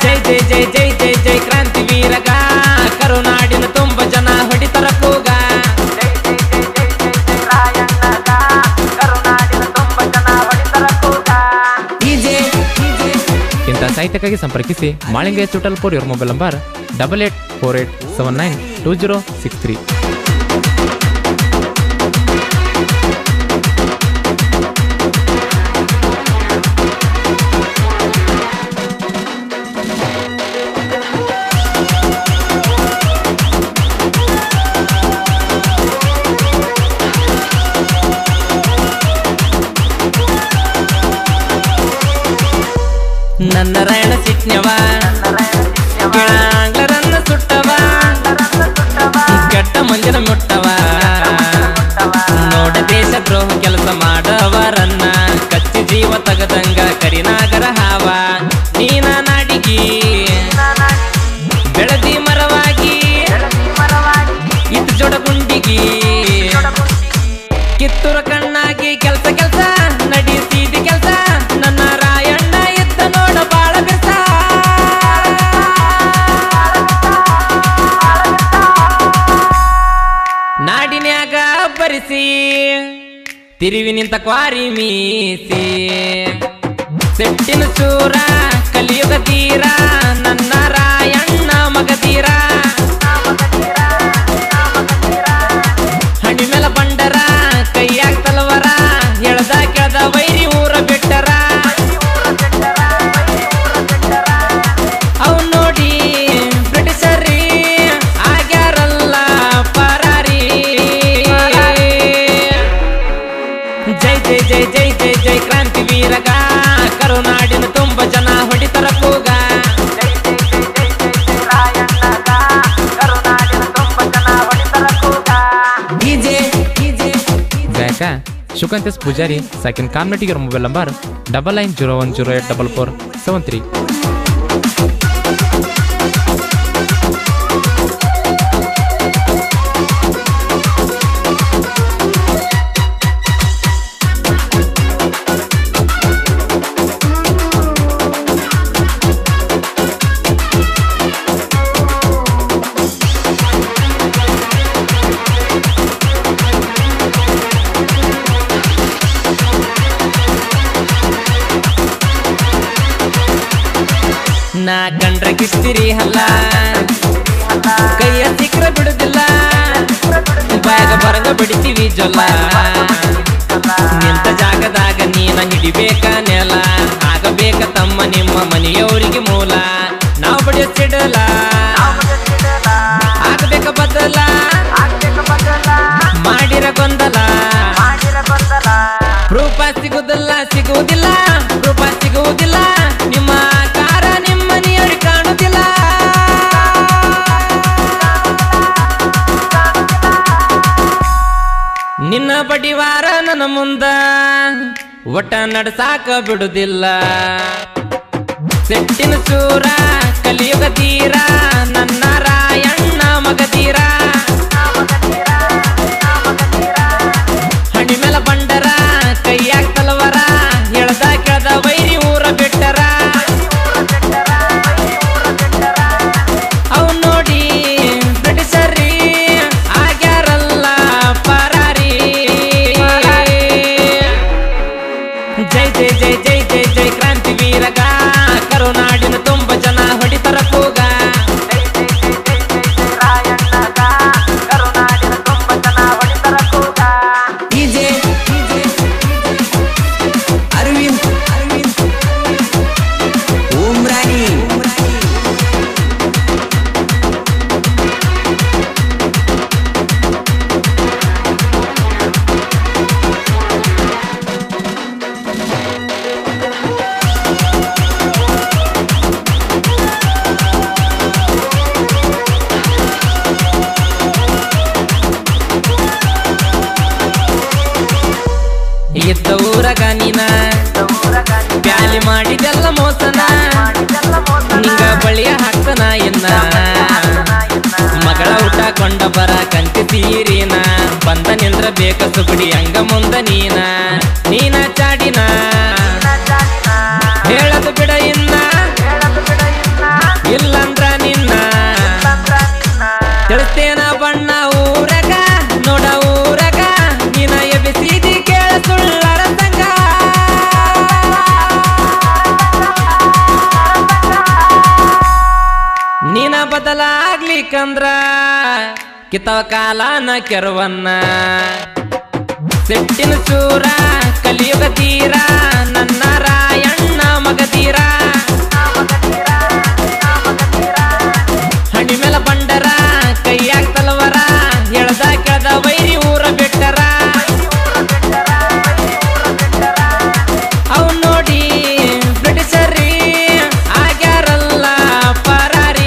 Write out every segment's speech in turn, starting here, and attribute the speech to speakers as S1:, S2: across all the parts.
S1: ಜೈ ಜೈ ಜೈ ಜೈ ಜೈ ಜೈ ಕ್ರಾಂತಿ ವೀರಗ ಕರುನಾಡಿನ ತುಂಬ ಜನ ಹೊಡಿತರ ಕೂಗ
S2: ಜೈ ಜೈ ಜೈ ಜೈ ಜೈ ಜೈ ರಾಯಣ್ಣಗ ಕರುನಾಡಿನ ತುಂಬ ಜನ ಹೊಡಿತರ ಕೂಗ
S1: ಡಿಜೆ ಇಂಥ ಸಾಹಿತ್ಯಕ್ಕಾಗಿ ಸಂಪರ್ಕಿಸಿ ಮಾಳಿಂಗ ಟೋಟಲ್ ಫೋರ್ ಇವ್ರ mobile number double eight four eight seven nine two zero six three ನನ್ನ ರಾಯಣ ಸಿಟ್ನ್ಯವ ಗಿಳಾಂಗ್ಲರನ್ನ ಸುಟ್ಟವ ಕೆಟ್ಟ ಮಂದಿರ ಮುಟ್ಟವ ನೋಡ ದೇಶ ದ್ರೋಹ ಕೆಲಸ ಮಾಡವರನ್ನ ಕಚ್ಚಿ ಜೀವ ತಗದಂಗ ಕರಿನಾಗರ ಹಾವ ನೀನ ನಾಡಿಗಿ ಬೆಳದಿ ಮರವಾಗಿ ಇತ್ ಜೋಡ ಗುಂಡಿಗಿ ಕಿತ್ತೂರ ಕಣ್ಣಾಗಿ ಕೆಲ್ಸ ಕೆಲ್ಸ ನಡಿಸಿದಿ ಕೆಲ್ಸ ನನ್ನ ರಾಯಣ್ಣ ಇದ್ದ ನೋಡ ಬಾಳ ಬೆಸ ನಾಡಿನ್ಯಾಗ ಬರಿಸಿ ತಿರುವಿ ನಿಂತ ಕ್ವಾರಿ ಮೀಸಿ ಸೆಟ್ಟಿನ ಚೂರ ಕಲಿಯುಗ ತೀರ ನನ್ನ ರಾಯಣ್ಣ ಮಗತೀರ ಹಣಿ ಮೇಲ ಬಂಡರ ಕೈಯಾಗ ತಲವರ ಎಳ್ದ ಕೆಳ್ದ ವೈರಿ ಊರ ಬಿಟ್ಟರ ಅವ್ ನೋಡಿ ಬ್ರಿಟಿಷರಿ ಆಗ್ಯಾರಲ್ಲ ಪರಾರಿ ಜೈ ಜೈ ಜೈ ಜೈ ಜೈ ಜೈ ಕ್ರಾಂತಿ ವೀರಗ ಕರುನಾಡಿನ ತುಂಬ ಜನ ಹೊಡಿತರ ಕೂಗ
S2: ಜೈ ಜೈ ಜೈ ಜೈ ಜೈ ಜೈ ರಾಯಣ್ಣಗ ಕರುನಾಡಿನ ತುಂಬ ಜನ ಹೊಡಿತರ ಕೂಗ
S1: ಡಿಜೆ ಗಾಯಕ ಶುಕಂತೇಶ್ ಪೂಜಾರಿ ಸೆಕೆಂಡ್ ಕಾರ್ನಟಿಗರ mobile number double nine zero one zero eight double four seven three ನಾ ಕಂಡ್ರ ಕಿಸ್ತಿರಿ ಹಲ್ಲ ಕೈಯ ಸಿಕ್ರ ಬಿಡುದಿಲ್ಲ ಬಾಗ ಬರಂಗ ಬಿಡ್ತೀವಿ ಜೊಲ್ಲ ನಿಂತ ಜಾಗದಾಗ ನೀನ ಹಿಡಿಬೇಕ ನೆಲ ಆಗಬೇಕ ತಮ್ಮ ನಿಮ್ಮ ಮನೆಯವರಿಗೆ ಮೂಲ ನಾವು ಬಡಿಯೋ ಸಿಡಲ ಆಗಬೇಕ ಬದಲ ಮಾಡಿರ ಗೊಂದಲ ರೂಪ ಸಿಗುದಿಲ್ಲ ಸಿಗುವುದಿಲ್ಲ ರೂಪ ಸಿಗುವುದಿಲ್ಲ ನಿಮ್ಮ ಕಾರ ನಿಮ್ಮ ಮನೆಯವ್ರಿಗೆ ಕಾಣುದಿಲ್ಲ ನಿನ್ನ ಬಡಿವಾರ ನನ್ನ ಮುಂದ ಒಟ್ಟ ನಡ್ಸಾಕ ಬಿಡುದಿಲ್ಲ ಸೆಟ್ಟಿನ ಚೂರ ಕಲಿಯುಗ ತೀರ ನನ್ನ ರಾಯಣ್ಣ ಮಗತೀರ ಹಣಿ ಮೇಲ ಬಂಡರ ಕೈಯಾಗ ತಲವರ ಎಳ್ದ ಕೆಳ್ದ ವೈರಿ ಊರ ಬಿಟ್ಟರ ಅವ್ ನೋಡಿ ಬ್ರಿಟಿಷರಿ ಆಗ್ಯಾರಲ್ಲ ಪರಾರಿ ಜೈ ಜೈ ಜೈ ಜೈ ಜೈ ಜೈ ಕ್ರಾಂತಿ ವೀರಗ ಕರುನಾಡಿನ ತುಂಬ ಜನ ಹೊಡಿತರ ಕೂಗ
S2: ಜೈ ಜೈ ಜೈ ಜೈ ಜೈ ಜೈ ರಾಯಣ್ಣಗ ಕರುನಾಡಿನ ತುಂಬ ಜನ ಹೊಡಿತರ ಕೂಗ
S1: ಡಿಜೆ
S3: ಅರವಿಂದ್ ಅರವಿಂದ್ ಓಂ ರಾಣಿ
S1: ಇದ್ದ ಊರಗ ನೀನ ಬ್ಯಾಲಿ ಮಾಡಿದೆಲ್ಲ ಮೋಸನ ನಿಂಗ ಬಳಿಯ ಹಾಕ್ತನ ಎನ್ನ ಮಗಳ ಊಟ ಕೊಂಡ ಬರ ಕಂತಿ ತೀರಿನ ಬಂದ ನಿಂದ್ರ ಬೇಕ ಸುಗುಡಿ ಹಂಗ ಮುಂದ ನೀನ ನೀನ ಚಾಡಿನ ಹೇಳದು ಬಿಡ ಇನ್ನ ಬದಲಾಗ್ಲಿಕ್ಕಂದ್ರ ಕಿತ್ತವ ಕಾಲನ ಕೆರವನ್ನ ಸೆಟ್ಟಿನ ಚೂರ ಕಲಿಯುಗ ತೀರ ನನ್ನ ರಾಯಣ್ಣ ಮಗತೀರ ಹಣಿ ಮೇಲ ಬಂಡರ ಕೈಯಾಗ ತಲವರ ಎಳ್ದ ಕೆಳ್ದ ವೈರಿ ಊರ ಬಿಟ್ಟರ ಅವ್ ನೋಡಿ ಬ್ರಿಟಿಷರಿ ಆಗ್ಯಾರಲ್ಲ ಪರಾರಿ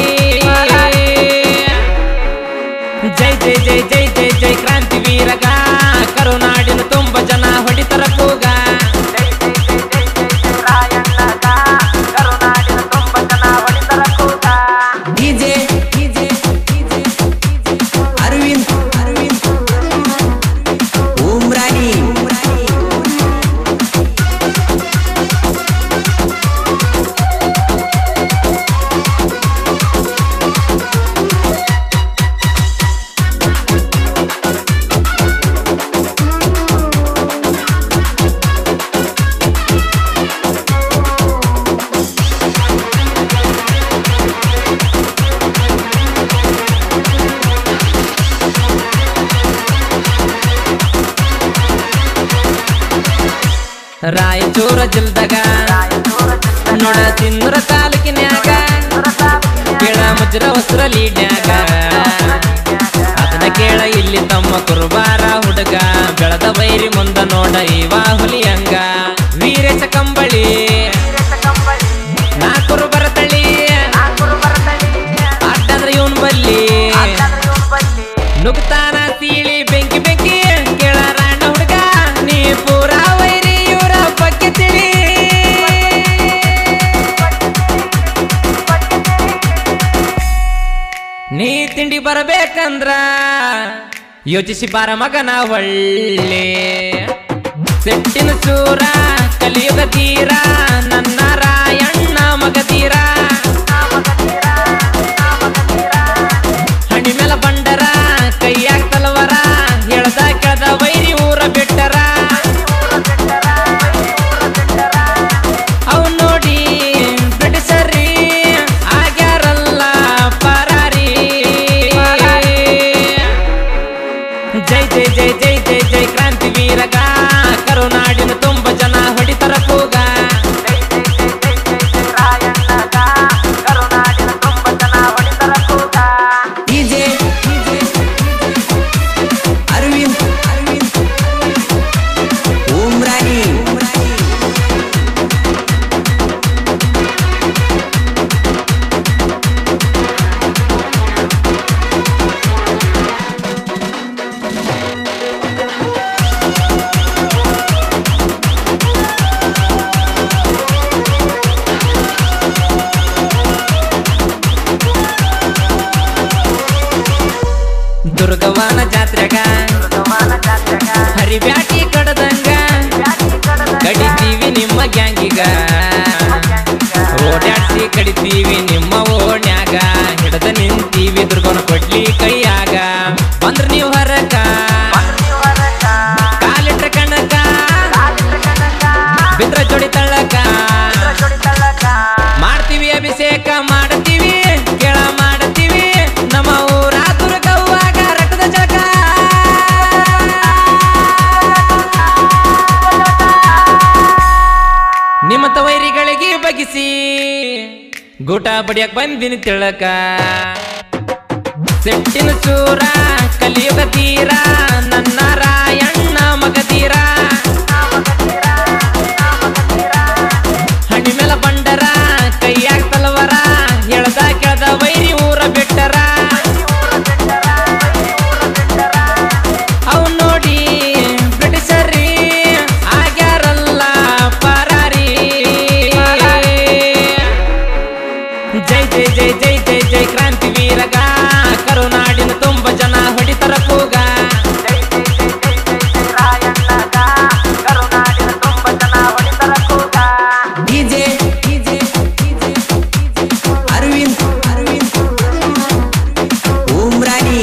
S1: ಜೈ ಜೈ ಜೈ ಜೈ ಜೈ ಜೈ ಕ್ರಾಂತಿ ವೀರಗ ಕರುನಾಡಿನ ತುಂಬ ಜನ ಹೊಡಿತರ ಕೂಗ
S3: ಡಿಜೆ ಡಿಜೆ ಅರವಿಂದ್ ಅರವಿಂದ್ ಓಂ ರಾಣಿ
S1: ರಾಯಚೂರ ಜಿಲ್ದಾಗ ನೋಡ ತಿನ್ನೂರ ತಾಲೂಕಿನ್ಯಾಗ ಕೇಳ ಮುಜ್ರ ವಸ್ತ್ರ ಲೀಡ್ಯಾಗ ಅದನ್ನ ಕೇಳ ಇಲ್ಲಿ ತಮ್ಮ ಕುರುಬಾರ ಹುಡುಗ ಬೆಳೆದ ಬೈರಿ ಮುಂದ ನೋಡ ಇವ ಹುಲಿಯಂಗ ವೀರೇಶ ಕಂಬಳಿ ನಾ ಕುರುಬರ ತಳಿ ಅಡ್ಡಂದ್ರ ಇವನ್ ಬಲ್ಲಿ ನುಗ್ತಾನ ಸೀಳಿ ಬೆಂಕಿ ಬೆಂಕಿ ಕೇಳ ರಾಣ ಹುಡುಗ ನೀ ಪೂರ ವೈರಿ ಇವರ ಬಗ್ಗೆ ತಿಳಿ ನೀ ತಿಂಡಿ ಬರಬೇಕಂದ್ರ ಯೋಚಿಸಿ ಬಾರ ಮಗನ ಒಳ್ಳೆ ಸೆಟ್ಟಿನ ಚೂರ ಕಲಿಯುಗ ತೀರ ನನ್ನ ರಾಯಣ್ಣ ಮಗತೀರ ಹಣಿ ಮೇಲ ಬಂಡರ ಕೈಯಾಗ ತಲವರ ಎಳ್ದ ಕೆಳ್ದ ವೈರಿ ಊರ ಬಿಟ್ಟರ ಅವ್ ನೋಡಿ ಬ್ರಿಟಿಷರಿ ಆಗ್ಯಾರಲ್ಲ ಪರಾರಿ ಜೈ ಜೈ ಜೈ ಜೈ ಜೈ ಜೈ ಕ್ರಾಂತಿ ವೀರಗ ಕರುನಾಡಿನ ತುಂಬ ಜನ ಹೊಡಿತರ ಕೂಗ
S3: ಡಿಜೆ ಅರವಿಂದ್ ಅರವಿಂದ್ ಓಂ ರಾಣಿ
S1: ದುರ್ಗವನ ಜಾತ್ರೆಗ ಹರಿಬ್ಯಾಟಿ ಕಡದಂಗ ಕಡಿತೀವಿ ನಿಮ್ಮ ಗ್ಯಾಂಗಿಗ ಓಡಾಡ್ಸಿ ಕಡಿತೀವಿ ನಿಮ್ಮ ಓಣ್ಯಾಗ ಹಿಡದ ನಿಂತೀವಿ ದುರ್ಗವನ ಕೊಡ್ಲಿ ಕೈಯಾಗ ಬಂದ್ರ ನೀವು ಹೊರಕ ಕಾಲಿಟ್ರ ಕಣಕ ಬಿದ್ರ ಜೋಡಿ ತಳ್ಳಕ ಮಾಡ್ತೀವಿ ಅಭಿಷೇಕ ಮಾಡ್ತೀವಿ ಕೆಳ ಮಾಡ್ತೀವಿ ನಮ್ಮ ಊರ ದುರ್ಗವ್ವಾಗ ರಕ್ತದ ಜಳಕ ನಿಮ್ಮಂತ ವೈರಿಗಳಿಗೆ ಬಗಿಸಿ ಗೂಟ ಬಡಿಯಕ್ ಬಂದಿನಿ ತಿಳಕ ಸೆಟ್ಟಿನ ಚೂರ ಕಲಿಯುಗ ತೀರ ನನ್ನ ರಾಯಣ್ಣ ಮಗತೀರ ಹಣಿ ಮೇಲ ಬಂಡರ ಕೈಯಾಗ ತಲವರ ಎಳ್ದ ಕೆಳ್ದ ವೈರಿ ಊರ ಬಿಟ್ಟರ ಅವ್ ನೋಡಿ ಬ್ರಿಟಿಷರಿ ಆಗ್ಯಾರಲ್ಲ ಪರಾರಿ ಜೈ ಜೈ ಜೈ ಜೈ ಜೈ ಜೈ ಕ್ರಾಂತಿ ವೀರಗ ಕರುನಾಡಿನ ತುಂಬ ಜನ ಹೊಡಿತರ ಕೂಗ
S3: ಡಿಜೆ ಅರವಿಂದ್ ಅರವಿಂದ್ ಓಂ ರಾಣಿ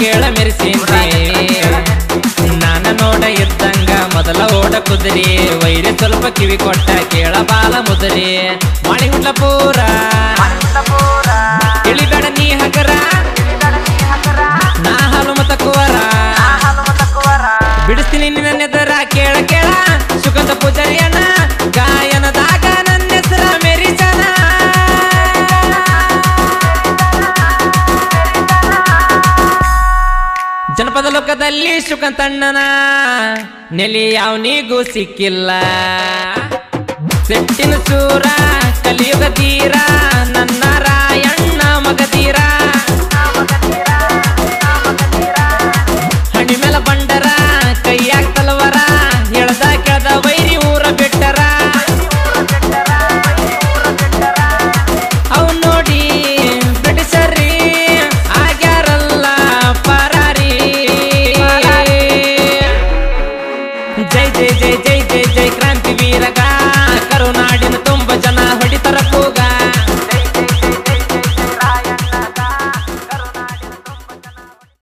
S4: ಕೇಳ ಮೆರೆಸಿನ್ರಿ ನಾನ ನೋಡ ಇದ್ದಂಗ ಮೊದಲ ಓಡ ಕುದುರಿ ವೈರಿ ಸ್ವಲ್ಪ ಕಿವಿ ಕೊಟ್ಟ ಕೇಳ ಬಾಲ ಮುದುರಿ ಮಾಳಿಗುಂಡ್ಲ ಪೂರ ಇಳಿಬೇಡ ನೀ ಹಗರ ನಾ ಹಾಲು ಮತ ಕುವರ ಬಿಡಿಸ್ತೀನಿ ನಿನ್ನ ನೆದರ ಕೇಳ ಕೇಳ ಸುಗಂಧ ಪೂಜಾರಿಯಣ್ಣ ಗಾಯನದಾಗ ನನ್ನ ಹೆಸರ ಮೆರಿಸನ ಜನಪದ ಲೋಕದಲ್ಲಿ ಸುಖಂತಣ್ಣನ ನೆಲೆ ಯಾವನಿಗೂ ಸಿಕ್ಕಿಲ್ಲ ಸೆಟ್ಟಿನ ಸೂರ ಕಲಿಯುಗ ತೀರ ನನ್ನ ರಾಯಣ್ಣ ಮಗತೀರ